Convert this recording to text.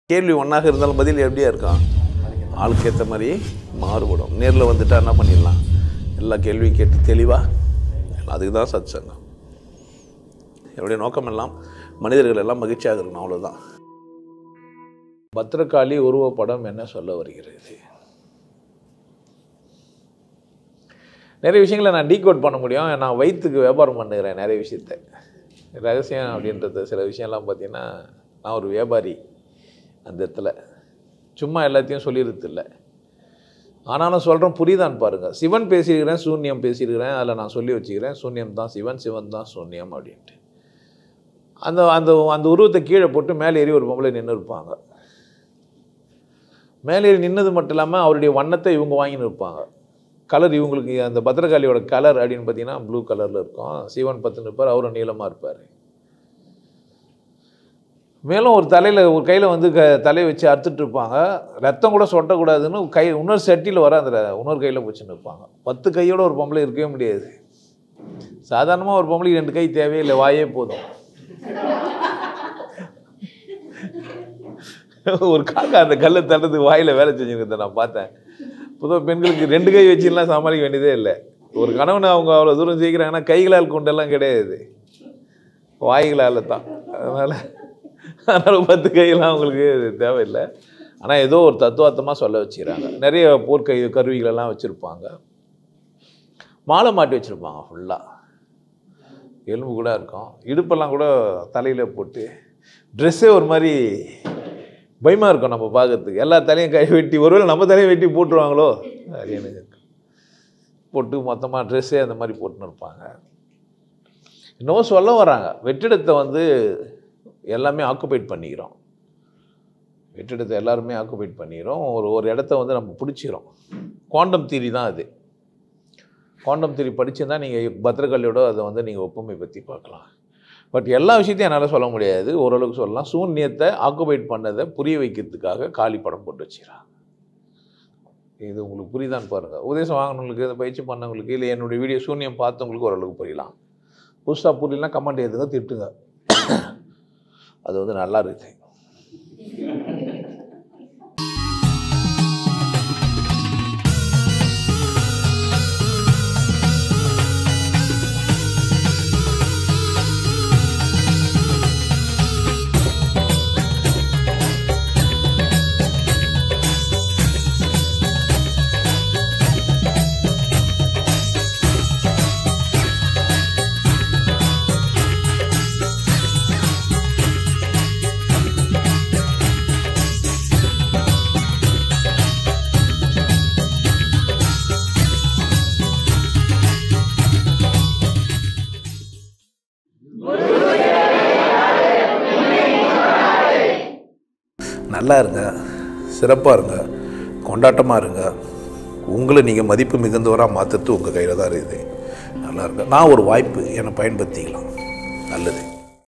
கேள்வி ஒன்றாக இருந்தாலும் பதில் எப்படியா இருக்கும் ஆளுக்கு ஏற்ற மாதிரி மாறுபடும் நேரில் வந்துட்டா என்ன பண்ணிடலாம் எல்லா கேள்வியும் கேட்டு தெளிவாக அதுக்கு தான் சத் சங்கம் என்னுடைய நோக்கம் எல்லாம் மனிதர்கள் எல்லாம் மகிழ்ச்சியாக இருக்கணும் அவ்வளோதான் பத்திரகாளி உருவப்படம் என்ன சொல்ல வருகிறது நிறைய விஷயங்களை நான் டீகோட் பண்ண முடியும் நான் வயிற்றுக்கு வியாபாரம் பண்ணுகிறேன் நிறைய விஷயத்த ரகசியம் அப்படின்றது சில விஷயம்லாம் பார்த்தீங்கன்னா நான் ஒரு வியாபாரி அந்த இடத்துல சும்மா எல்லாத்தையும் சொல்லிடுறது இல்லை ஆனாலும் சொல்கிறேன் புரியுதான்னு பாருங்கள் சிவன் பேசியிருக்கிறேன் சூன்யம் பேசியிருக்கிறேன் அதில் நான் சொல்லி வச்சுக்கிறேன் சூன்யம் தான் சிவன் சிவன் தான் சூன்யம் அப்படின்ட்டு அந்த அந்த அந்த உருவத்தை கீழே போட்டு மேலே ஏறி ஒரு பொம்பளை நின்று இருப்பாங்க மேலே ஏறி நின்னது மட்டும் இல்லாமல் அவருடைய வண்ணத்தை இவங்க வாங்கின்னு இருப்பாங்க கலர் இவங்களுக்கு அந்த பத்திரகாளியோட கலர் அப்படின்னு பார்த்தீங்கன்னா ப்ளூ கலரில் இருக்கும் சிவன் பத்துன்னு இருப்பார் அவரும் நீளமாக இருப்பார் மேலும் ஒரு தலையில் ஒரு கையில் வந்து க தலையை வச்சு அறுத்துட்டு இருப்பாங்க ரத்தம் கூட சொட்டக்கூடாதுன்னு கை இன்னொரு சட்டியில் வர அந்த இன்னொரு கையில் வச்சுன்னு இருப்பாங்க பத்து கையோட ஒரு பொம்பளை இருக்கவே முடியாது சாதாரணமாக ஒரு பொம்பளைக்கு ரெண்டு கை தேவையில்லை வாயே போதும் ஒரு காக்கா அந்த கல்லை தட்டுறதுக்கு வாயில் வேலை செஞ்சுருக்கிறத நான் பார்த்தேன் பொதுவாக பெண்களுக்கு ரெண்டு கை வச்சுலாம் சமாளிக்க வேண்டியதே இல்லை ஒரு கணவனை அவங்க அவ்வளோ தூரம் ஜெயிக்கிறாங்கன்னா கைகளால் கொண்டெல்லாம் கிடையாது வாய்களால் தான் அதனால் அதனால் பத்து கையெல்லாம் அவங்களுக்கு தேவையில்லை ஆனால் ஏதோ ஒரு தத்துவார்த்தமாக சொல்ல வச்சுக்கிறாங்க நிறைய போர்க்கை கருவிகளெல்லாம் வச்சுருப்பாங்க மாலை மாட்டி வச்சுருப்பாங்க ஃபுல்லாக எலும்பு கூட இருக்கும் இடுப்பெல்லாம் கூட தலையில் போட்டு ட்ரெஸ்ஸே ஒரு மாதிரி பயமாக இருக்கும் நம்ம பார்க்கறதுக்கு எல்லா தலையும் கை வெட்டி ஒருவேளை நம்ம தலையை வெட்டி போட்டுருவாங்களோ அது எனக்கு போட்டு மொத்தமாக ட்ரெஸ்ஸே அந்த மாதிரி போட்டுன்னு இருப்பாங்க இன்னும் சொல்ல வராங்க வெற்றிடத்தை வந்து எல்லாமே ஆக்குபைட் பண்ணிக்கிறோம் வெற்றிடத்தை எல்லாருமே ஆக்குபைட் பண்ணிக்கிறோம் ஒரு ஒரு இடத்த வந்து நம்ம பிடிச்சிக்கிறோம் குவாண்டம் தீரி தான் அது குவாண்டம் தியரி படிச்சிருந்தா நீங்கள் பத்திரகாளியோட அதை வந்து நீங்கள் ஒப்புமை பற்றி பார்க்கலாம் பட் எல்லா விஷயத்தையும் என்னால் சொல்ல முடியாது ஓரளவுக்கு சொல்லலாம் சூன்யத்தை ஆக்குபைட் பண்ணதை புரிய வைக்கிறதுக்காக காளி படம் போட்டு வச்சுக்கிறாங்க இது உங்களுக்கு புரியுதான்னு பாருங்கள் உதேசம் வாங்கினவங்களுக்கு இந்த பயிற்சி பண்ணவங்களுக்கு இல்லை என்னுடைய வீடியோ சூன்யம் பார்த்தவங்களுக்கு ஓரளவுக்கு புரியலாம் புதுசாக புரியலாம் கமெண்ட் எதுங்க திட்டுங்க அது வந்து நல்லா இருக்குது நல்லா இருங்க சிறப்பாக இருங்க கொண்டாட்டமாக இருங்க உங்களை நீங்கள் மதிப்பு மிகுந்தவராக மாற்றுறது உங்கள் கையில் தான் இருக்குது நல்லா இருங்க நான் ஒரு வாய்ப்பு என்னை பயன்படுத்திக்கலாம் நல்லது